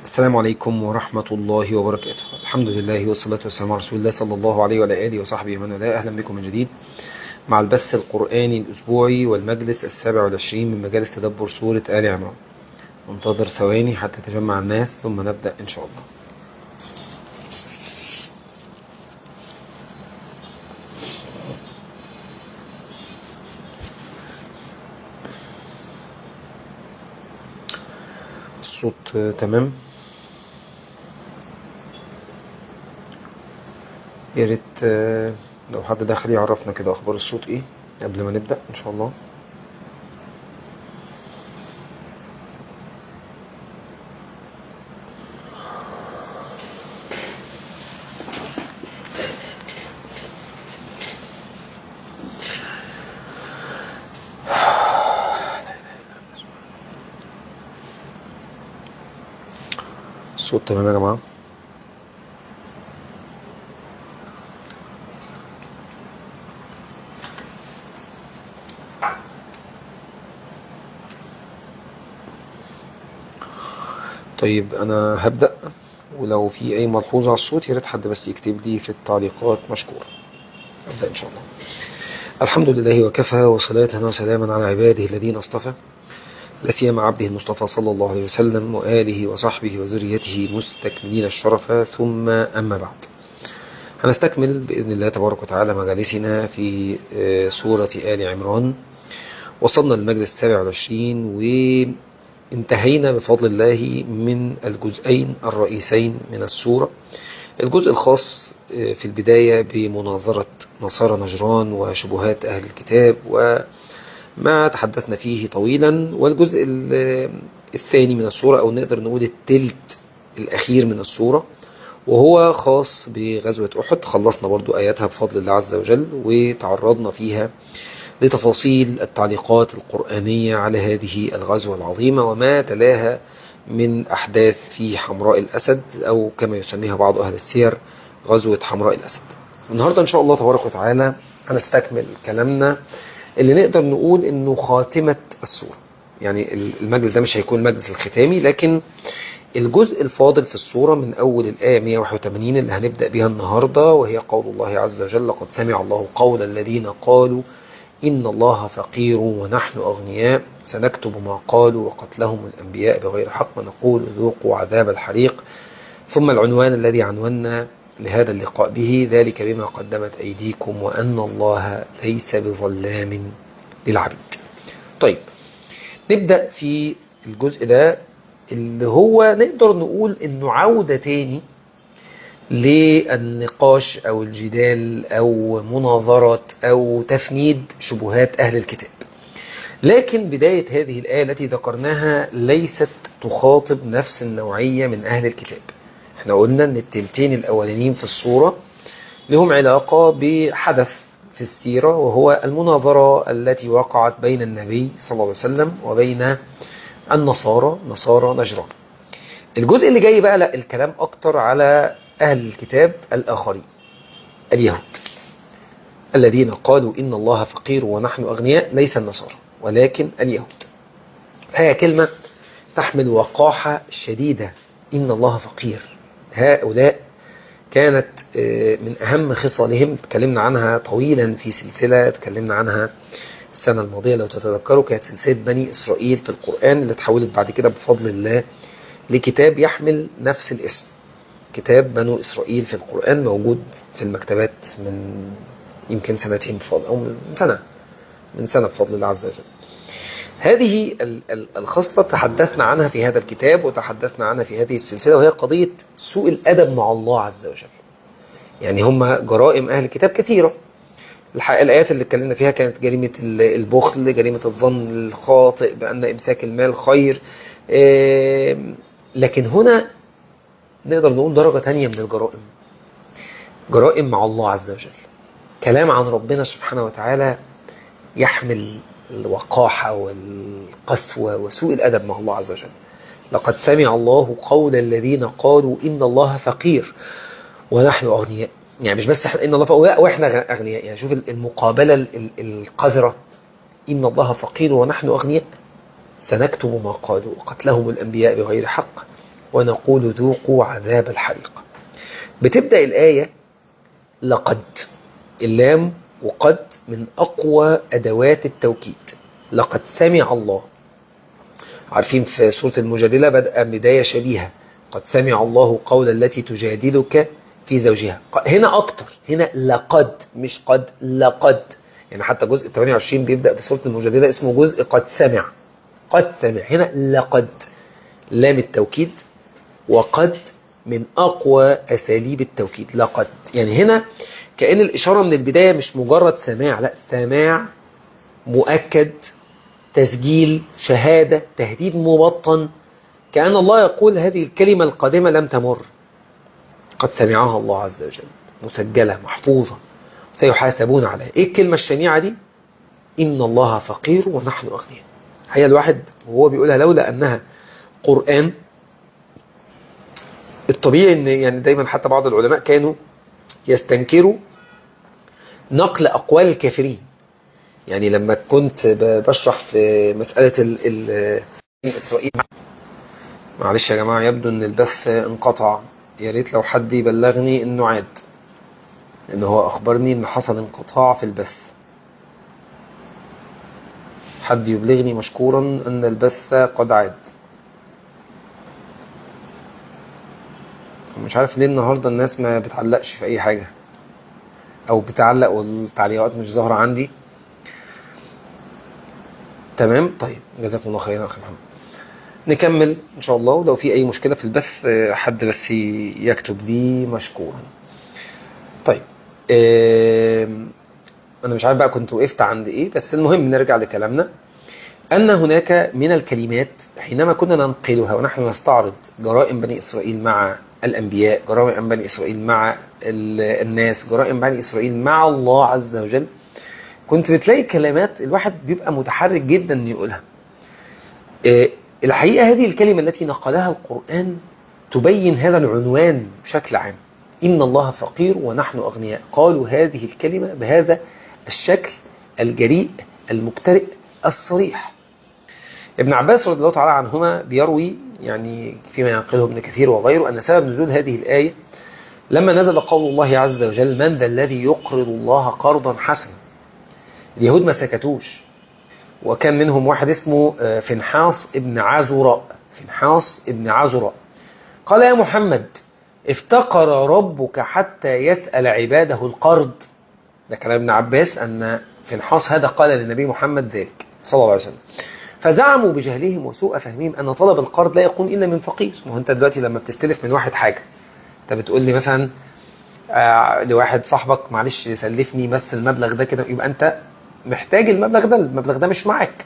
السلام عليكم ورحمة الله وبركاته الحمد لله والصلاة والسلام على رسول الله صلى الله عليه وعلى آله وصحبه ومن والاه أهلا بكم من جديد مع البث القرآني الأسبوعي والمجلس السابع والعشرين من مجالس تدبر سورة آل عمران انتظر ثواني حتى تجمع الناس ثم نبدأ إن شاء الله الصوت تمام يا ريت لو حد داخل يعرفنا كده اخبار الصوت ايه قبل ما نبدا ان شاء الله الصوت تمام يا جماعه طيب انا هبدا ولو في اي ملحوظه على الصوت يا ريت حد بس يكتب لي في التعليقات مشكور ابدا ان شاء الله الحمد لله وكفى وصلاة وسلاما على عباده الذين اصطفى لا سيما عبده المصطفى صلى الله عليه وسلم وآله وصحبه وذريته مستكملين الشرف ثم أما بعد هنستكمل بإذن الله تبارك وتعالى مجالسنا في سورة آل عمران وصلنا للمجلس السابع والعشرين وانتهينا بفضل الله من الجزئين الرئيسين من السورة الجزء الخاص في البداية بمناظرة نصارى نجران وشبهات أهل الكتاب و ما تحدثنا فيه طويلا والجزء الثاني من السورة أو نقدر نقول التلت الأخير من السورة وهو خاص بغزوة أحد خلصنا برضو آياتها بفضل الله عز وجل وتعرضنا فيها لتفاصيل التعليقات القرآنية على هذه الغزوة العظيمة وما تلاها من أحداث في حمراء الأسد أو كما يسميها بعض أهل السير غزوة حمراء الأسد النهاردة إن شاء الله تبارك وتعالى هنستكمل كلامنا اللي نقدر نقول انه خاتمة السورة يعني المجلس ده مش هيكون المجلس الختامي لكن الجزء الفاضل في السورة من أول الآية 181 اللي هنبدأ بها النهاردة وهي قول الله عز وجل قد سمع الله قول الذين قالوا إن الله فقير ونحن أغنياء سنكتب ما قالوا وقتلهم الأنبياء بغير حق ونقول ذوقوا عذاب الحريق ثم العنوان الذي عنونا لهذا اللقاء به ذلك بما قدمت أيديكم وأن الله ليس بظلام للعبيد طيب نبدأ في الجزء ده اللي هو نقدر نقول انه عودة تاني للنقاش او الجدال او مناظرة او تفنيد شبهات اهل الكتاب لكن بداية هذه الآية التي ذكرناها ليست تخاطب نفس النوعية من أهل الكتاب احنا قلنا ان التلتين الاولانيين في الصورة لهم علاقة بحدث في السيرة وهو المناظرة التي وقعت بين النبي صلى الله عليه وسلم وبين النصارى نصارى نجران الجزء اللي جاي بقى لا الكلام اكتر على اهل الكتاب الاخرين اليهود الذين قالوا ان الله فقير ونحن اغنياء ليس النصارى ولكن اليهود هي كلمة تحمل وقاحة شديدة إن الله فقير هؤلاء كانت من أهم خصالهم تكلمنا عنها طويلا في سلسلة تكلمنا عنها السنة الماضية لو تتذكروا كانت سلسلة بني إسرائيل في القرآن اللي تحولت بعد كده بفضل الله لكتاب يحمل نفس الاسم كتاب بنو إسرائيل في القرآن موجود في المكتبات من يمكن سنتين بفضل أو من سنة من سنة بفضل الله عز وجل هذه الخصلة تحدثنا عنها في هذا الكتاب وتحدثنا عنها في هذه السلسلة وهي قضية سوء الأدب مع الله عز وجل يعني هم جرائم أهل الكتاب كثيرة الآيات اللي اتكلمنا فيها كانت جريمة البخل جريمة الظن الخاطئ بأن إمساك المال خير لكن هنا نقدر نقول درجة تانية من الجرائم جرائم مع الله عز وجل كلام عن ربنا سبحانه وتعالى يحمل الوقاحة والقسوة وسوء الأدب مع الله عز وجل لقد سمع الله قول الذين قالوا إن الله فقير ونحن أغنياء يعني مش بس إن الله فقير لا وإحنا أغنياء يعني شوف المقابلة القذرة إن الله فقير ونحن أغنياء سنكتب ما قالوا وقتلهم الأنبياء بغير حق ونقول ذوقوا عذاب الحريق بتبدأ الآية لقد اللام وقد من أقوى أدوات التوكيد لقد سمع الله عارفين في سورة المجادلة بدأ بداية شبيهة قد سمع الله قول التي تجادلك في زوجها هنا أكتر هنا لقد مش قد لقد يعني حتى جزء 28 بيبدأ بسورة المجادلة اسمه جزء قد سمع قد سمع هنا لقد لام التوكيد وقد من أقوى أساليب التوكيد لقد يعني هنا كأن الإشارة من البداية مش مجرد سماع لا سماع مؤكد تسجيل شهادة تهديد مبطن كأن الله يقول هذه الكلمة القادمة لم تمر قد سمعها الله عز وجل مسجلة محفوظة سيحاسبون عليها ايه الكلمة الشنيعة دي إن الله فقير ونحن أغنياء هي الواحد وهو بيقولها لولا أنها قرآن الطبيعي ان يعني دايما حتى بعض العلماء كانوا يستنكروا نقل أقوال الكافرين يعني لما كنت بشرح في مسألة ال ال إسرائيل معلش يا جماعة يبدو ان البث انقطع يا ريت لو حد يبلغني انه عاد ان هو اخبرني ان حصل انقطاع في البث حد يبلغني مشكورا ان البث قد عاد مش عارف ليه النهاردة الناس ما بتعلقش في اي حاجة او بتعلق والتعليقات مش ظاهرة عندي تمام طيب جزاكم الله خيرا اخي محمد نكمل ان شاء الله ولو في اي مشكلة في البث حد بس يكتب لي مشكورا طيب انا مش عارف بقى كنت وقفت عند ايه بس المهم نرجع لكلامنا ان هناك من الكلمات حينما كنا ننقلها ونحن نستعرض جرائم بني اسرائيل مع الانبياء جرائم بني اسرائيل مع الناس جرائم بني اسرائيل مع الله عز وجل كنت بتلاقي كلمات الواحد بيبقى متحرك جدا انه يقولها الحقيقة هذه الكلمة التي نقلها القرآن تبين هذا العنوان بشكل عام إن الله فقير ونحن أغنياء قالوا هذه الكلمة بهذا الشكل الجريء المبترئ الصريح ابن عباس رضي الله تعالى عنهما بيروي يعني فيما ينقله ابن كثير وغيره أن سبب نزول هذه الآية لما نزل قول الله عز وجل من ذا الذي يقرض الله قرضا حسنا اليهود ما سكتوش وكان منهم واحد اسمه فنحاس ابن عزراء فنحاس ابن عزراء قال يا محمد افتقر ربك حتى يسأل عباده القرض ده كلام ابن عباس أن فنحاس هذا قال للنبي محمد ذلك صلى الله عليه وسلم فزعموا بجهلهم وسوء فهمهم أن طلب القرض لا يكون إلا من فقير ما هو أنت دلوقتي لما بتستلف من واحد حاجة أنت بتقول لي مثلا آه لواحد صاحبك معلش سلفني بس المبلغ ده كده يبقى أنت محتاج المبلغ ده المبلغ ده مش معاك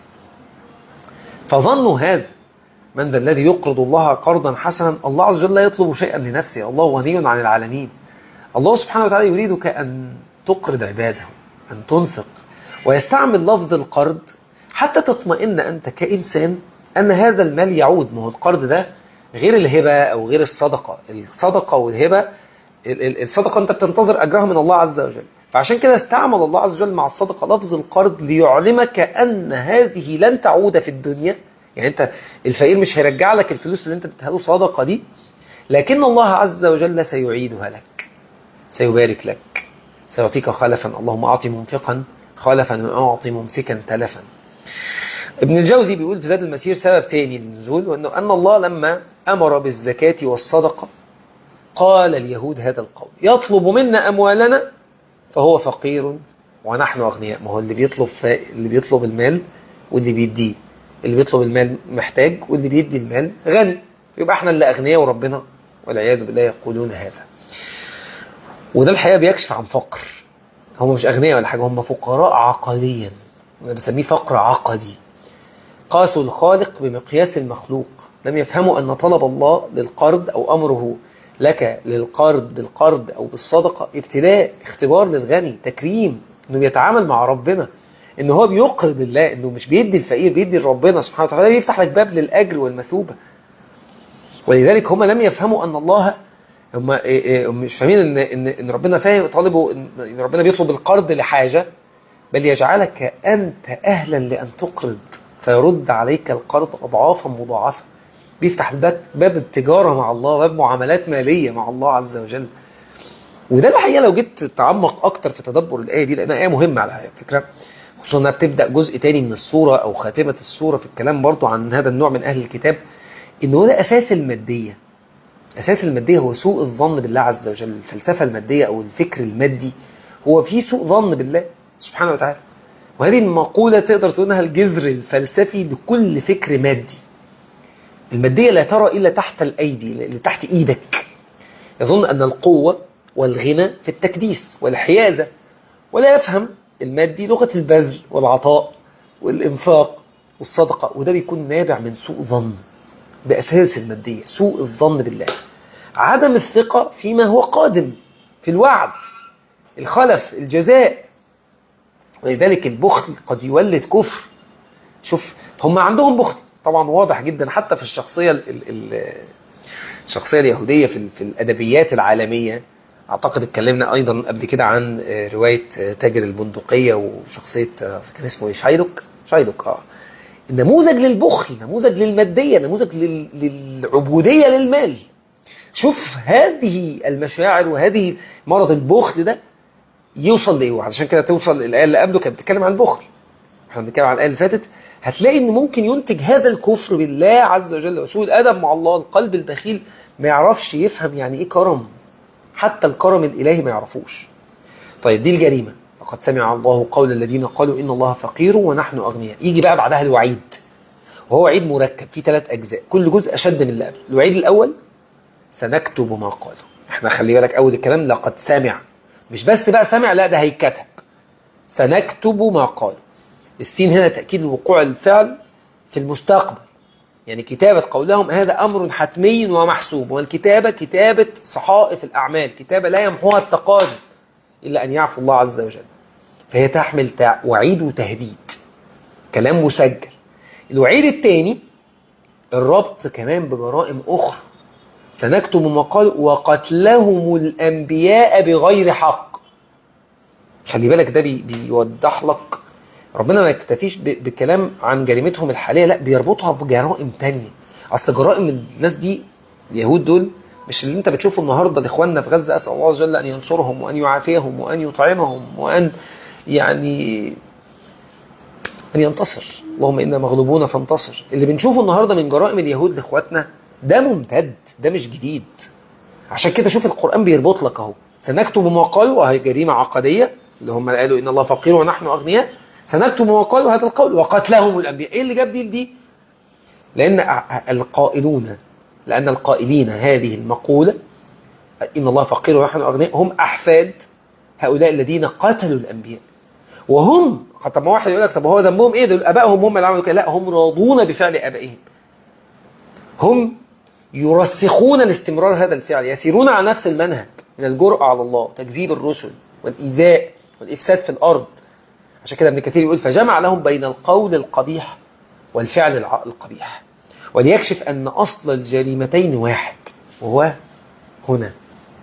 فظنوا هذا من ذا الذي يقرض الله قرضا حسنا الله عز وجل لا يطلب شيئا لنفسه الله غني عن العالمين الله سبحانه وتعالى يريدك أن تقرض عباده أن تنفق ويستعمل لفظ القرض حتى تطمئن أنت كإنسان أن هذا المال يعود ما هو القرض ده غير الهبة أو غير الصدقة الصدقة والهبة الصدقة أنت بتنتظر أجرها من الله عز وجل فعشان كده استعمل الله عز وجل مع الصدقة لفظ القرض ليعلمك أن هذه لن تعود في الدنيا يعني أنت الفقير مش هيرجع لك الفلوس اللي أنت اديتها له صدقة دي لكن الله عز وجل سيعيدها لك سيبارك لك سيعطيك خلفا اللهم أعطي منفقا خلفا وأعطي ممسكا تلفا ابن الجوزي بيقول في زاد المسير سبب تاني للنزول وأنه أن الله لما أمر بالزكاة والصدقة قال اليهود هذا القول يطلب منا أموالنا فهو فقير ونحن أغنياء ما هو اللي بيطلب اللي بيطلب المال واللي بيديه اللي بيطلب المال محتاج واللي بيدي المال غني يبقى احنا اللي أغنياء وربنا والعياذ بالله يقولون هذا وده الحقيقة بيكشف عن فقر هم مش أغنياء ولا حاجة هم فقراء عقليا أنا بسميه فقر عقدي قاسوا الخالق بمقياس المخلوق لم يفهموا أن طلب الله للقرض أو أمره لك للقرض بالقرض أو بالصدقة ابتلاء اختبار للغني تكريم أنه بيتعامل مع ربنا أنه هو بيقرض الله أنه مش بيدي الفقير بيدي لربنا سبحانه وتعالى بيفتح لك باب للأجر والمثوبة ولذلك هم لم يفهموا أن الله هم مش فاهمين ان ان ان ربنا فاهم طالبه ان ربنا بيطلب القرض لحاجه بل يجعلك انت اهلا لان تقرض فيرد عليك القرض اضعافا مضاعفه بيفتح باب باب التجاره مع الله باب معاملات ماليه مع الله عز وجل وده الحقيقه لو جيت تتعمق اكتر في تدبر الايه دي لانها ايه مهمه على فكره خصوصا انها بتبدا جزء تاني من الصوره او خاتمه الصوره في الكلام برضو عن هذا النوع من اهل الكتاب ان هو ده اساس الماديه اساس الماديه هو سوء الظن بالله عز وجل الفلسفه الماديه او الفكر المادي هو في سوء ظن بالله سبحانه وتعالى وهذه المقوله تقدر تقول انها الجذر الفلسفي لكل فكر مادي الماديه لا ترى الا تحت الايدي اللي تحت ايدك يظن ان القوه والغنى في التكديس والحيازه ولا يفهم المادي لغه البذل والعطاء والانفاق والصدقه وده بيكون نابع من سوء ظن بأساس المادية سوء الظن بالله عدم الثقة فيما هو قادم في الوعد الخلف الجزاء ولذلك البخل قد يولد كفر شوف هم عندهم بخل طبعا واضح جدا حتى في الشخصية ال ال الشخصية اليهودية في, في الأدبيات العالمية أعتقد اتكلمنا أيضا قبل كده عن رواية تاجر البندقية وشخصية كان اسمه ايه شايدوك شايدوك اه نموذج للبخل نموذج للمادية نموذج لل... للعبودية للمال شوف هذه المشاعر وهذه مرض البخل ده يوصل لإيه وعشان كده توصل الآية اللي قبله كانت بتتكلم عن البخل احنا بنتكلم عن الآية اللي فاتت هتلاقي ان ممكن ينتج هذا الكفر بالله عز وجل وسوء الأدب مع الله القلب البخيل ما يعرفش يفهم يعني ايه كرم حتى الكرم الإلهي ما يعرفوش طيب دي الجريمة لقد سمع الله قول الذين قالوا إن الله فقير ونحن أغنياء يجي بقى بعدها الوعيد وهو وعيد مركب فيه ثلاث أجزاء كل جزء أشد من اللي قبل الوعيد الأول سنكتب ما قالوا احنا خلي بالك أول الكلام لقد سمع مش بس بقى سمع لا ده هيكتب سنكتب ما قالوا السين هنا تأكيد وقوع الفعل في المستقبل يعني كتابة قولهم هذا أمر حتمي ومحسوب والكتابة كتابة صحائف الأعمال كتابة لا يمحوها التقادم إلا أن يعفو الله عز وجل فهي تحمل وعيد وتهديد كلام مسجل الوعيد الثاني الربط كمان بجرائم أخرى سنكتب ما قال وقتلهم الأنبياء بغير حق خلي بالك ده بي بيوضح لك ربنا ما يكتفيش بكلام عن جريمتهم الحالية لا بيربطها بجرائم تانية أصل جرائم الناس دي اليهود دول مش اللي انت بتشوفه النهاردة لاخواننا في غزة أسأل الله جل أن ينصرهم وأن يعافيهم وأن يطعمهم وأن يعني أن ينتصر اللهم إنا مغلوبون فانتصر اللي بنشوفه النهاردة من جرائم اليهود لاخواتنا ده ممتد ده مش جديد عشان كده شوف القرآن بيربط لك اهو سنكتب ما قالوا وهي جريمة عقدية اللي هم قالوا إن الله فقير ونحن أغنياء سنكتب ما قالوا هذا القول وقتلهم الأنبياء إيه اللي جاب دي دي لأن القائلون لأن القائلين هذه المقولة إن الله فقير ونحن أغنياء هم أحفاد هؤلاء الذين قتلوا الأنبياء وهم حتى ما واحد يقول لك طب هو ذنبهم إيه دول أبائهم هم اللي عملوا كده لا هم راضون بفعل أبائهم هم يرسخون لاستمرار هذا الفعل يسيرون على نفس المنهج من الجرأة على الله تكذيب الرسل والإيذاء والإفساد في الأرض عشان كده ابن كثير يقول فجمع لهم بين القول القبيح والفعل القبيح وليكشف أن أصل الجريمتين واحد وهو هنا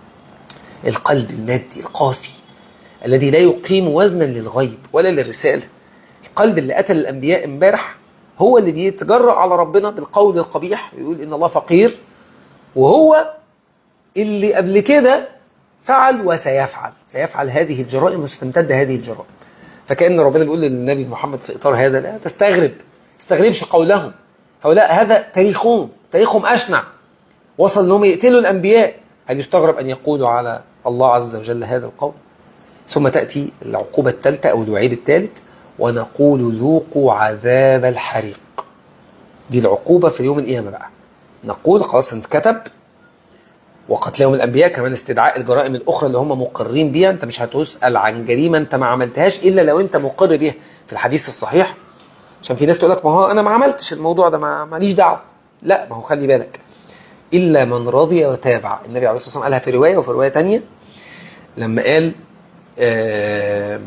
القلب المادي القاسي الذي لا يقيم وزنا للغيب ولا للرسالة القلب اللي قتل الأنبياء امبارح هو اللي بيتجرأ على ربنا بالقول القبيح ويقول إن الله فقير وهو اللي قبل كده فعل وسيفعل سيفعل هذه الجرائم وستمتد هذه الجرائم فكأن ربنا بيقول للنبي محمد في إطار هذا لا تستغرب تستغربش قولهم هؤلاء هذا تاريخهم تاريخهم أشنع وصل أنهم يقتلوا الأنبياء هل يستغرب أن يقولوا على الله عز وجل هذا القول ثم تأتي العقوبة الثالثة أو الوعيد الثالث ونقول ذوقوا عذاب الحريق دي العقوبة في يوم القيامة بقى نقول خلاص انكتب وقتلهم الأنبياء كمان استدعاء الجرائم الأخرى اللي هم مقرين بيها أنت مش هتسأل عن جريمة أنت ما عملتهاش إلا لو أنت مقر بيها في الحديث الصحيح عشان في ناس تقول لك ما هو أنا ما عملتش الموضوع ده ما ماليش دعوة لا ما هو خلي بالك إلا من رضي وتابع النبي عليه الصلاة والسلام قالها في رواية وفي رواية تانية لما قال آه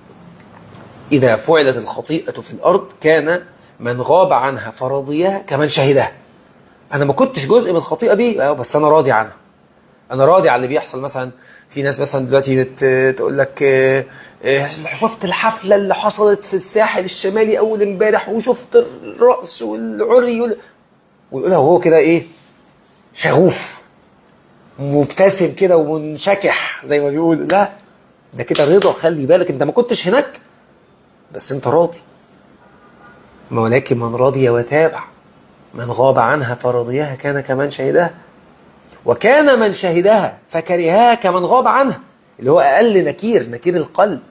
إذا فعلت الخطيئة في الأرض كان من غاب عنها فرضيها كمن شهدها أنا ما كنتش جزء من الخطيئة دي بس أنا راضي عنها أنا راضي على اللي بيحصل مثلا في ناس مثلا دلوقتي تقول لك شفت الحفلة اللي حصلت في الساحل الشمالي أول امبارح وشفت الرأس والعري وال... ويقولها وهو كده ايه شغوف مبتسم كده ومنشكح زي ما بيقول لا ده كده رضا خلي بالك انت ما كنتش هناك بس انت راضي ولكن من رضي وتابع من غاب عنها فرضيها كان كمن شهدها وكان من شهدها فكرهها كمن غاب عنها اللي هو أقل نكير نكير القلب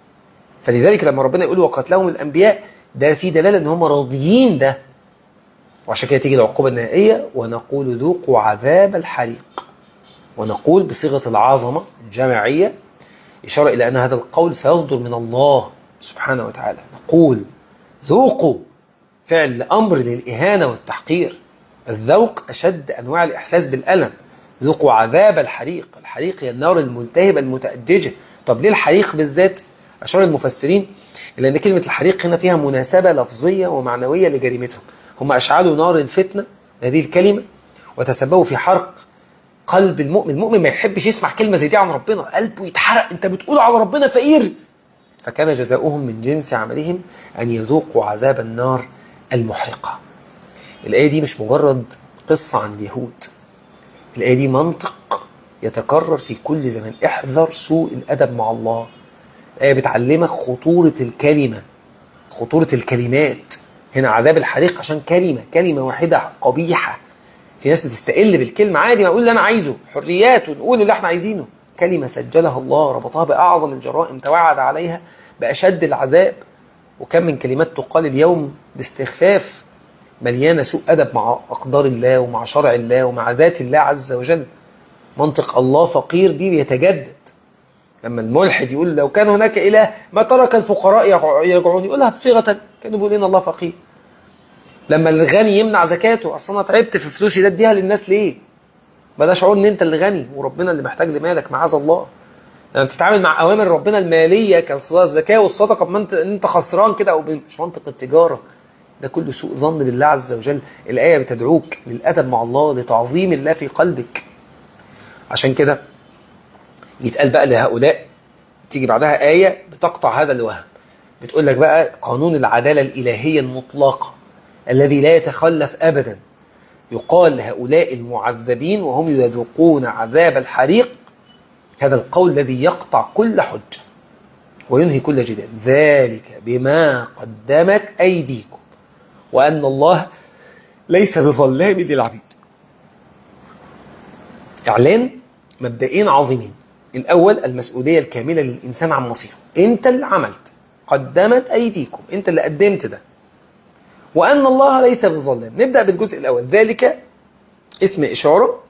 فلذلك لما ربنا يقول وقتلهم الأنبياء ده في دلالة ان هم راضيين ده وعشان كده تيجي العقوبة النهائية ونقول ذوقوا عذاب الحريق ونقول بصيغة العظمة الجماعية إشارة إلى أن هذا القول سيصدر من الله سبحانه وتعالى نقول ذوقوا فعل أمر للإهانة والتحقير الذوق أشد أنواع الإحساس بالألم ذوقوا عذاب الحريق الحريق هي النار الملتهبة المتأججة طب ليه الحريق بالذات أشار المفسرين إلى أن كلمة الحريق هنا فيها مناسبة لفظية ومعنوية لجريمتهم هم أشعلوا نار الفتنة هذه الكلمة وتسببوا في حرق قلب المؤمن المؤمن ما يحبش يسمع كلمة زي دي عن ربنا قلبه يتحرق انت بتقول على ربنا فقير فكان جزاؤهم من جنس عملهم أن يذوقوا عذاب النار المحرقة الآية دي مش مجرد قصة عن اليهود الآية دي منطق يتكرر في كل زمان احذر سوء الأدب مع الله الآية بتعلمك خطورة الكلمة خطورة الكلمات هنا عذاب الحريق عشان كلمة كلمة واحدة قبيحة في ناس بتستقل بالكلمة عادي ما اقول اللي انا عايزه حريات ونقول اللي احنا عايزينه كلمة سجلها الله ربطها بأعظم الجرائم توعد عليها بأشد العذاب وكم من كلمات تقال اليوم باستخفاف مليانة سوء أدب مع أقدار الله ومع شرع الله ومع ذات الله عز وجل منطق الله فقير دي بيتجدد لما الملحد يقول لو كان هناك إله ما ترك الفقراء يرجعون يقولها بصيغة كانوا بيقولوا إن الله فقير لما الغني يمنع زكاته اصل انا تعبت في فلوسي ده اديها للناس ليه ما ده شعور ان انت اللي غني وربنا اللي محتاج لمالك معاذ الله لما بتتعامل مع اوامر ربنا الماليه كالصلاه الزكاه والصدقه بمنطق ان انت خسران كده او مش منطق التجاره ده كله سوء ظن بالله عز وجل الايه بتدعوك للادب مع الله لتعظيم الله في قلبك عشان كده يتقال بقى لهؤلاء تيجي بعدها ايه بتقطع هذا الوهم بتقول لك بقى قانون العداله الالهيه المطلقه الذي لا يتخلف أبدا يقال لهؤلاء المعذبين وهم يذوقون عذاب الحريق هذا القول الذي يقطع كل حجة وينهي كل جدال ذلك بما قدمت أيديكم وأن الله ليس بظلام للعبيد إعلان مبدئين عظيمين الأول المسؤولية الكاملة للإنسان عن مصيره أنت اللي عملت قدمت أيديكم أنت اللي قدمت ده وأن الله ليس بظلام نبدأ بالجزء الأول ذلك اسم إشارة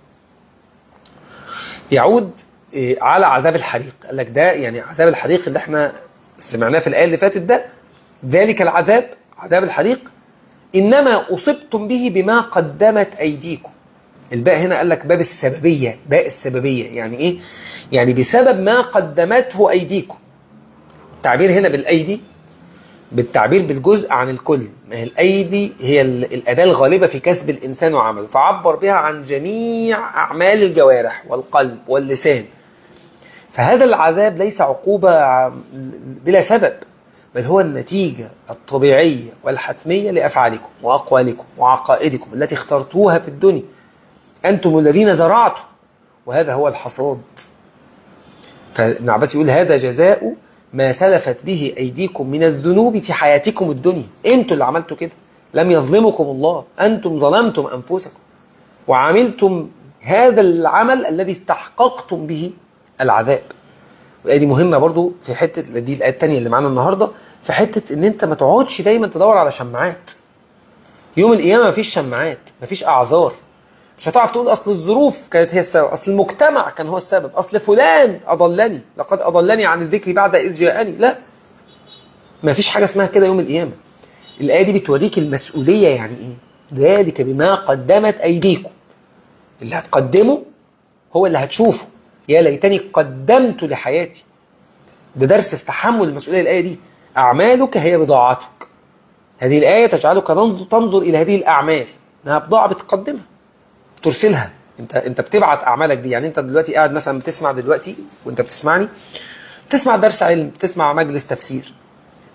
يعود على عذاب الحريق قال لك ده يعني عذاب الحريق اللي احنا سمعناه في الآية اللي فاتت ده ذلك العذاب عذاب الحريق إنما أصبتم به بما قدمت أيديكم الباء هنا قال لك باب السببية باء السببية يعني إيه؟ يعني بسبب ما قدمته أيديكم التعبير هنا بالأيدي بالتعبير بالجزء عن الكل ما هي الأيدي هي الأداة الغالبة في كسب الإنسان وعمله فعبر بها عن جميع أعمال الجوارح والقلب واللسان فهذا العذاب ليس عقوبة بلا سبب بل هو النتيجة الطبيعية والحتمية لأفعالكم وأقوالكم وعقائدكم التي اخترتوها في الدنيا أنتم الذين زرعتم وهذا هو الحصاد فابن عباس يقول هذا جزاء ما سلفت به أيديكم من الذنوب في حياتكم الدنيا أنتم اللي عملتوا كده لم يظلمكم الله أنتم ظلمتم أنفسكم وعملتم هذا العمل الذي استحققتم به العذاب ودي مهمة برضو في حتة دي الآية التانية اللي معانا النهاردة في حتة ان انت ما تقعدش دايما تدور على شماعات يوم القيامة مفيش شماعات مفيش أعذار مش هتعرف تقول أصل الظروف كانت هي السبب أصل المجتمع كان هو السبب أصل فلان أضلني لقد أضلني عن الذكر بعد إذ جاءني لا ما فيش حاجة اسمها كده يوم القيامة الآية دي بتوريك المسؤولية يعني إيه ذلك بما قدمت أيديكم اللي هتقدمه هو اللي هتشوفه يا ليتني قدمت لحياتي ده درس في تحمل المسؤولية الآية دي أعمالك هي بضاعتك هذه الآية تجعلك تنظر إلى هذه الأعمال إنها بضاعة بتقدمها ترسلها انت انت بتبعت اعمالك دي يعني انت دلوقتي قاعد مثلا بتسمع دلوقتي وانت بتسمعني بتسمع درس علم بتسمع مجلس تفسير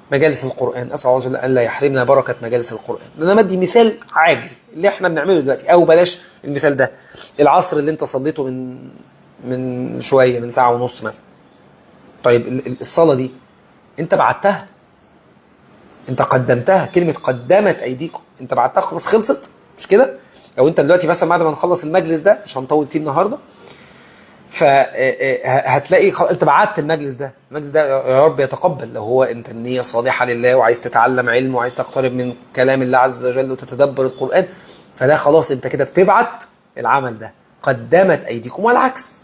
مجالس القرآن أسأل الله جل أن لا يحرمنا بركة مجالس القرآن أنا مدي مثال عاجل اللي احنا بنعمله دلوقتي أو بلاش المثال ده العصر اللي انت صليته من من شوية من ساعة ونص مثلا طيب ال- ال- الصلاة دي انت بعتها انت قدمتها كلمة قدمت أيديكم انت بعتها خلاص خلصت مش كده لو انت دلوقتي مثلا بعد ما نخلص المجلس ده مش هنطول فيه النهارده فهتلاقي خ... انت بعت المجلس ده المجلس ده يا رب يتقبل لو هو انت النية صالحة لله وعايز تتعلم علم وعايز تقترب من كلام الله عز وجل وتتدبر القرآن فده خلاص انت كده بتبعت العمل ده قدمت ايديكم والعكس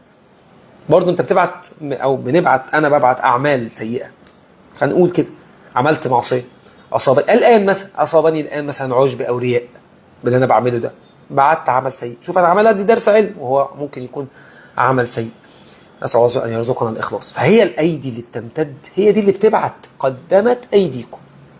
برضه انت بتبعت او بنبعت انا ببعت اعمال سيئة فنقول كده عملت معصية اصابني الان مثلا اصابني الان مثلا عجب او رياء باللي انا بعمله ده بعت عمل سيء شوف انا عملها دي درس علم وهو ممكن يكون عمل سيء نسأل الله أن يرزقنا الإخلاص فهي الأيدي اللي بتمتد هي دي اللي بتبعت قدمت أيديكم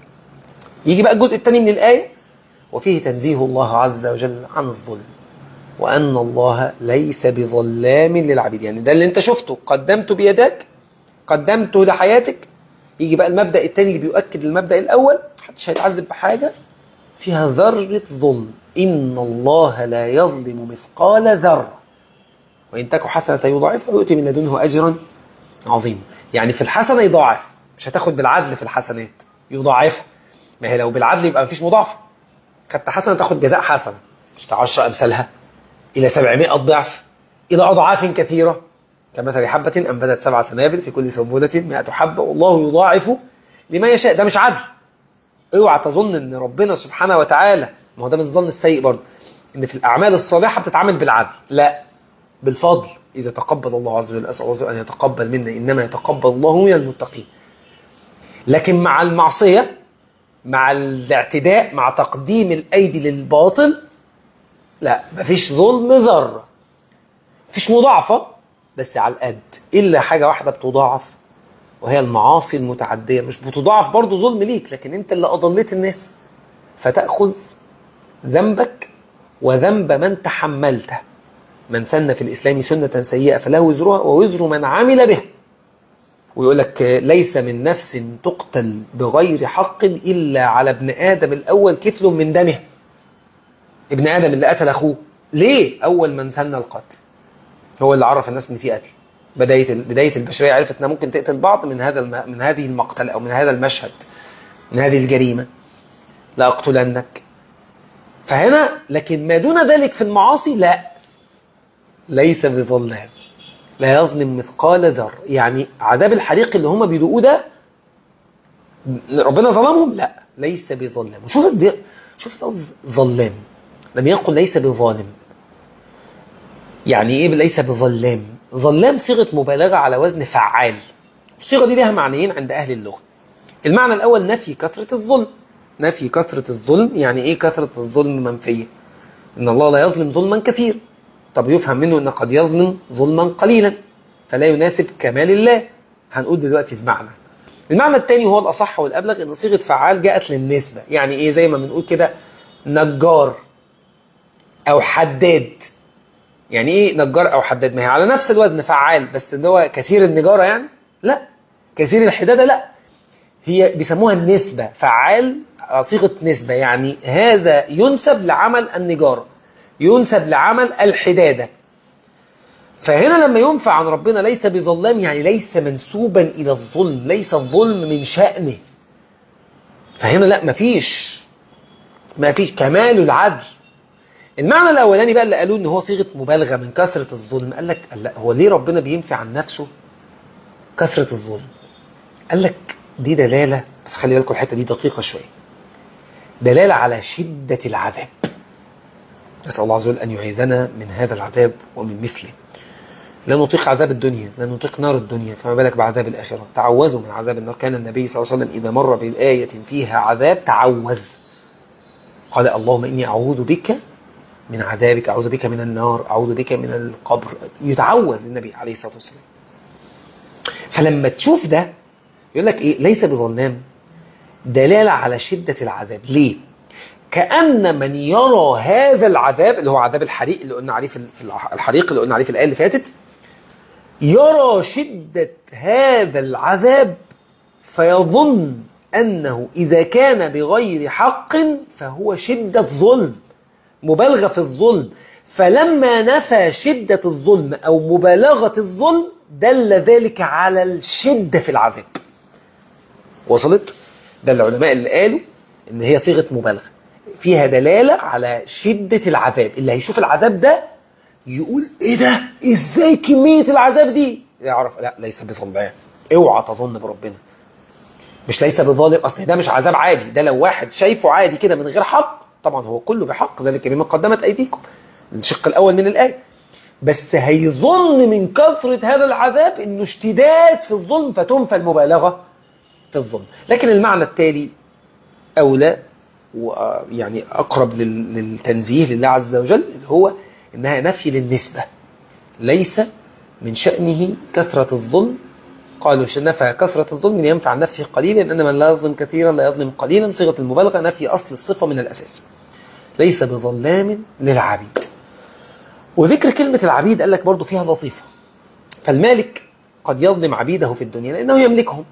يجي بقى الجزء الثاني من الآية وفيه تنزيه الله عز وجل عن الظلم وأن الله ليس بظلام للعبيد يعني ده اللي انت شفته قدمته بيدك قدمته لحياتك يجي بقى المبدأ الثاني اللي بيؤكد المبدأ الأول محدش هيتعذب بحاجة فيها ذرة ظلم إن الله لا يظلم مثقال ذرة وإن تك حسنة يضاعفها ويؤتي من لدنه أجرا عظيما يعني في الحسنة يضاعف مش هتاخد بالعدل في الحسنات يضاعفها ما هي لو بالعدل يبقى مفيش مضاعفة خدت حسنة تاخد جزاء حسنة مش عشر أمثالها إلى 700 ضعف إلى أضعاف كثيرة كمثل حبة أنبتت سبع سنابل في كل سنبلة 100 حبة والله يضاعف لما يشاء ده مش عدل اوعى تظن ان ربنا سبحانه وتعالى ما هو ده من الظن السيء برضه ان في الاعمال الصالحه بتتعامل بالعدل لا بالفضل اذا تقبل الله عز وجل اسال الله ان يتقبل منا انما يتقبل الله من المتقين لكن مع المعصيه مع الاعتداء مع تقديم الايدي للباطل لا مفيش ظلم ذره مفيش مضاعفه بس على القد الا حاجه واحده بتضاعف وهي المعاصي المتعدية مش بتضاعف برضو ظلم ليك لكن انت اللي أضليت الناس فتأخذ ذنبك وذنب من تحملته من سن في الإسلام سنة سيئة فله وزرها ووزر من عمل بها ويقول لك ليس من نفس تقتل بغير حق إلا على ابن آدم الأول كتل من دمه ابن آدم اللي قتل أخوه ليه أول من سن القتل هو اللي عرف الناس ان في قتل بداية بداية البشرية عرفت انها ممكن تقتل بعض من هذا الم... من هذه المقتل او من هذا المشهد من هذه الجريمة لا اقتلنك فهنا لكن ما دون ذلك في المعاصي لا ليس بظلام لا يظلم مثقال ذر يعني عذاب الحريق اللي هم بيدوقوه ده ربنا ظلمهم لا ليس بظلام شوف الدي... شوف ظلام لم يقل ليس بظالم يعني ايه ليس بظلام ظلام صيغة مبالغة على وزن فعال الصيغة دي لها معنيين عند أهل اللغة المعنى الأول نفي كثرة الظلم نفي كثرة الظلم يعني إيه كثرة الظلم منفية إن الله لا يظلم ظلما كثير طب يفهم منه إن قد يظلم ظلما قليلا فلا يناسب كمال الله هنقول دلوقتي المعنى المعنى الثاني هو الأصح والأبلغ إن صيغة فعال جاءت للنسبة يعني إيه زي ما بنقول كده نجار أو حداد يعني ايه نجار او حداد ما هي على نفس الوزن فعال بس ان هو كثير النجاره يعني لا كثير الحداده لا هي بيسموها النسبه فعال صيغه نسبه يعني هذا ينسب لعمل النجاره ينسب لعمل الحداده فهنا لما ينفع عن ربنا ليس بظلام يعني ليس منسوبا الى الظلم ليس الظلم من شأنه فهنا لا مفيش مفيش كمال العدل المعنى الاولاني بقى اللي قالوه ان هو صيغه مبالغه من كثره الظلم قال لك لا هو ليه ربنا بينفي عن نفسه كثره الظلم قال لك دي دلاله بس خلي بالكم الحته دي دقيقه شويه دلاله على شده العذاب نسال الله عز وجل ان يعيذنا من هذا العذاب ومن مثله لا نطيق عذاب الدنيا لا نطيق نار الدنيا فما بالك بعذاب الآخرة تعوذوا من عذاب النار كان النبي صلى الله عليه وسلم إذا مر بآية فيها عذاب تعوذ قال اللهم إني أعوذ بك من عذابك أعوذ بك من النار أعوذ بك من القبر يتعوذ النبي عليه الصلاة والسلام فلما تشوف ده يقول لك إيه ليس بظلام دلالة على شدة العذاب ليه كأن من يرى هذا العذاب اللي هو عذاب الحريق اللي قلنا عليه في الحريق اللي قلنا عليه في الآية اللي فاتت يرى شدة هذا العذاب فيظن أنه إذا كان بغير حق فهو شدة ظلم مبالغة في الظلم فلما نفى شدة الظلم أو مبالغة الظلم دل ذلك على الشدة في العذاب وصلت؟ ده العلماء اللي قالوا إن هي صيغة مبالغة فيها دلالة على شدة العذاب اللي هيشوف العذاب ده يقول إيه ده؟ إزاي كمية العذاب دي؟ يعرف لا ليس بظلام اوعى تظن بربنا مش ليس بظالم اصل ده مش عذاب عادي ده لو واحد شايفه عادي كده من غير حق طبعا هو كله بحق ذلك بما قدمت ايديكم الشق الاول من الايه بس هيظن من كثرة هذا العذاب انه اشتداد في الظلم فتنفى المبالغة في الظلم لكن المعنى التالي اولى ويعني اقرب لل- للتنزيه لله عز وجل اللي هو انها نفي للنسبة ليس من شأنه كثرة الظلم قالوا نفى كثرة الظلم ينفع نفسه قليلا إن من لا يظلم كثيرا لا يظلم قليلا صيغة المبالغة نفي أصل الصفة من الأساس ليس بظلام للعبيد وذكر كلمة العبيد قال لك برضو فيها لطيفة فالمالك قد يظلم عبيده في الدنيا لأنه يملكهم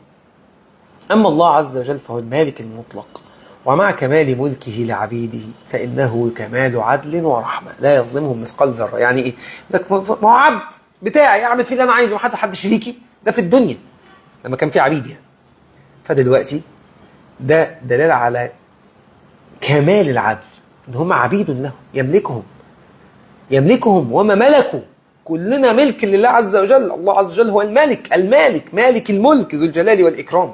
أما الله عز وجل فهو المالك المطلق ومع كمال ملكه لعبيده فإنه كمال عدل ورحمة لا يظلمهم مثقال ذرة يعني إيه؟ لك ما هو عبد بتاعي أعمل فيه اللي أنا عايزه حتى حد شريكي ده في الدنيا لما كان في عبيد يعني فدلوقتي ده دلالة على كمال العدل إن هم عبيد له يملكهم يملكهم وما ملكوا كلنا ملك لله عز وجل الله عز وجل هو الملك المالك مالك الملك ذو الجلال والإكرام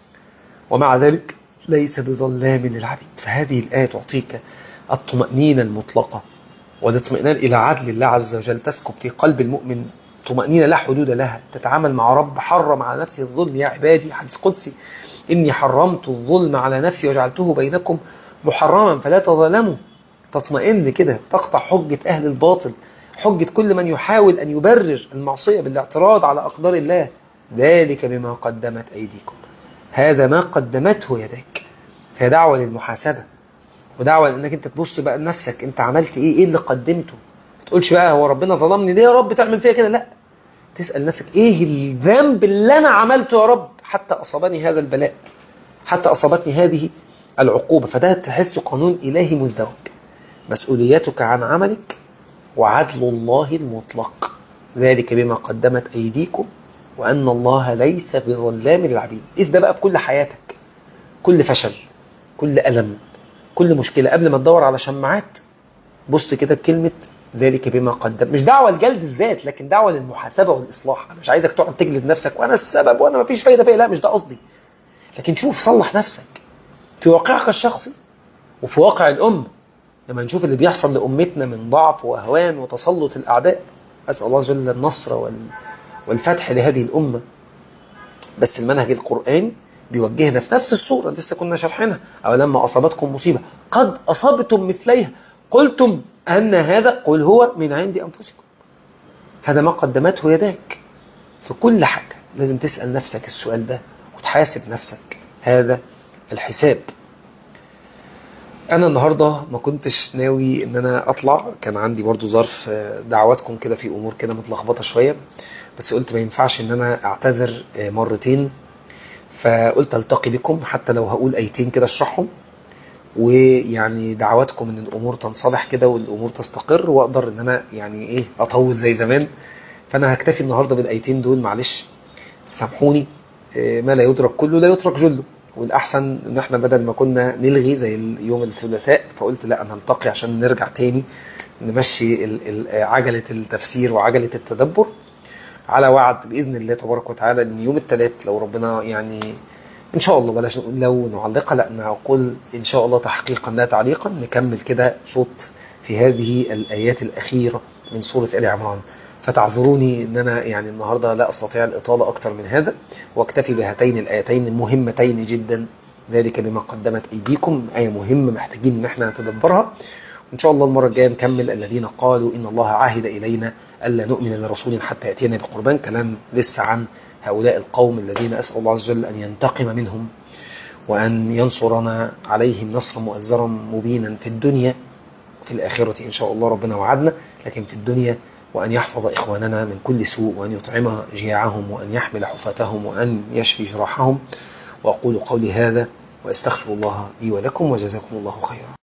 ومع ذلك ليس بظلام للعبيد فهذه الآية تعطيك الطمأنينة المطلقة والاطمئنان إلى عدل الله عز وجل تسكب في قلب المؤمن طمأنينة لا حدود لها تتعامل مع رب حرم على نفسه الظلم يا عبادي حديث قدسي إني حرمت الظلم على نفسي وجعلته بينكم محرما فلا تظلموا تطمئن كده تقطع حجة أهل الباطل حجة كل من يحاول أن يبرر المعصية بالاعتراض على أقدار الله ذلك بما قدمت أيديكم هذا ما قدمته يديك هي دعوة للمحاسبة ودعوة لأنك أنت تبص بقى لنفسك أنت عملت إيه إيه اللي قدمته ما تقولش بقى هو ربنا ظلمني ليه يا رب تعمل فيا كده لا تسأل نفسك إيه الذنب اللي أنا عملته يا رب حتى أصابني هذا البلاء حتى أصابتني هذه العقوبة فده تحس قانون إلهي مزدوج مسؤوليتك عن عملك وعدل الله المطلق ذلك بما قدمت أيديكم وأن الله ليس بظلام للعبيد إذ ده بقى في كل حياتك كل فشل كل ألم كل مشكلة قبل ما تدور على شماعات بص كده بكلمة ذلك بما قدم مش دعوة لجلد الذات لكن دعوة للمحاسبة والإصلاح أنا مش عايزك تقعد تجلد نفسك وأنا السبب وأنا مفيش فايدة فيا لا مش ده قصدي لكن شوف صلح نفسك في واقعك الشخصي وفي واقع الأمة لما نشوف اللي بيحصل لأمتنا من ضعف وأهوان وتسلط الأعداء أسأل الله جل النصر وال... والفتح لهذه الأمة بس المنهج القرآني بيوجهنا في نفس الصورة لسه كنا شرحينها أو لما أصابتكم مصيبة قد أصابتم مثليها قلتم أن هذا قل هو من عند أنفسكم هذا ما قدمته يداك في كل حاجة لازم تسأل نفسك السؤال ده وتحاسب نفسك هذا الحساب انا النهارده ما كنتش ناوي ان انا اطلع كان عندي برضو ظرف دعواتكم كده في امور كده متلخبطه شويه بس قلت ما ينفعش ان انا اعتذر مرتين فقلت التقي بكم حتى لو هقول ايتين كده اشرحهم ويعني دعواتكم ان الامور تنصلح كده والامور تستقر واقدر ان انا يعني ايه اطول زي زمان فانا هكتفي النهارده بالايتين دول معلش سامحوني ما لا يدرك كله لا يترك جله والأحسن إن إحنا بدل ما كنا نلغي زي يوم الثلاثاء فقلت لا أنا نلتقي عشان نرجع تاني نمشي عجلة التفسير وعجلة التدبر على وعد بإذن الله تبارك وتعالى إن يوم الثلاث لو ربنا يعني إن شاء الله بلاش نقول لو نعلقها لا نقول إن شاء الله تحقيقا لا تعليقا نكمل كده صوت في هذه الآيات الأخيرة من سورة آل عمران فتعذروني ان انا يعني النهاردة لا استطيع الاطالة اكتر من هذا واكتفي بهاتين الايتين المهمتين جدا ذلك بما قدمت ايديكم آية مهمة محتاجين ان احنا نتدبرها وان شاء الله المرة الجاية نكمل الذين قالوا ان الله عهد الينا الا نؤمن لرسول حتى ياتينا بقربان كلام لسه عن هؤلاء القوم الذين اسال الله عز وجل ان ينتقم منهم وان ينصرنا عليهم نصرا مؤزرا مبينا في الدنيا في الآخرة إن شاء الله ربنا وعدنا لكن في الدنيا وأن يحفظ إخواننا من كل سوء وأن يطعم جياعهم وأن يحمل حفاتهم وأن يشفي جراحهم وأقول قولي هذا وأستغفر الله لي ولكم وجزاكم الله خيرا